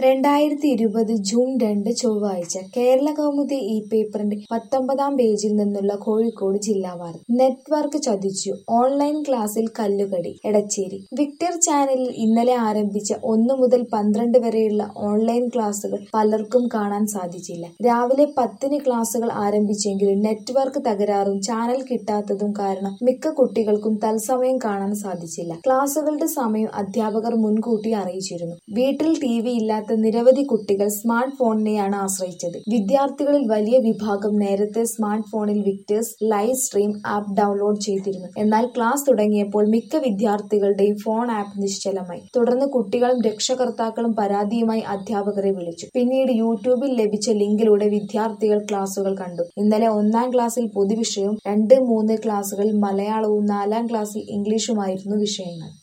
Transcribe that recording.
രണ്ടായിരത്തി ഇരുപത് ജൂൺ രണ്ട് ചൊവ്വാഴ്ച കേരളകൗമുദി ഈ പേപ്പറിന്റെ പത്തൊമ്പതാം പേജിൽ നിന്നുള്ള കോഴിക്കോട് ജില്ലാ വാർത്ത നെറ്റ്വർക്ക് ചതിച്ചു ഓൺലൈൻ ക്ലാസ്സിൽ കല്ലുകടി എടച്ചേരി വിക്ടർ ചാനലിൽ ഇന്നലെ ആരംഭിച്ച ഒന്നു മുതൽ പന്ത്രണ്ട് വരെയുള്ള ഓൺലൈൻ ക്ലാസുകൾ പലർക്കും കാണാൻ സാധിച്ചില്ല രാവിലെ പത്തിന് ക്ലാസുകൾ ആരംഭിച്ചെങ്കിലും നെറ്റ്വർക്ക് തകരാറും ചാനൽ കിട്ടാത്തതും കാരണം മിക്ക കുട്ടികൾക്കും തത്സമയം കാണാൻ സാധിച്ചില്ല ക്ലാസുകളുടെ സമയം അധ്യാപകർ മുൻകൂട്ടി അറിയിച്ചിരുന്നു വീട്ടിൽ ടി വി ഇല്ലാത്ത നിരവധി കുട്ടികൾ സ്മാർട്ട് ഫോണിനെയാണ് ആശ്രയിച്ചത് വിദ്യാർത്ഥികളിൽ വലിയ വിഭാഗം നേരത്തെ സ്മാർട്ട് ഫോണിൽ Victers live stream app download ചെയ്തിരുന്നു എന്നാൽ ക്ലാസ് തുടങ്ങിയപ്പോൾ മിക്ക വിദ്യാർത്ഥികളുടെയും ഫോൺ ആപ്പ് നിശ്ചലമായി തുടർന്ന് കുട്ടികളും രക്ഷകർത്താക്കളും പരാതിയുമായി അധ്യാപകരെ വിളിച്ചു പിന്നീട് യൂട്യൂബിൽ ലഭിച്ച ലിങ്കിലൂടെ വിദ്യാർത്ഥികൾ ക്ലാസുകൾ കണ്ടു ഇന്നലെ ഒന്നാം ക്ലാസ്സിൽ പൊതുവിഷയവും രണ്ട് മൂന്ന് ക്ലാസുകളിൽ മലയാളവും നാലാം ക്ലാസ്സിൽ ഇംഗ്ലീഷുമായിരുന്നു വിഷയങ്ങൾ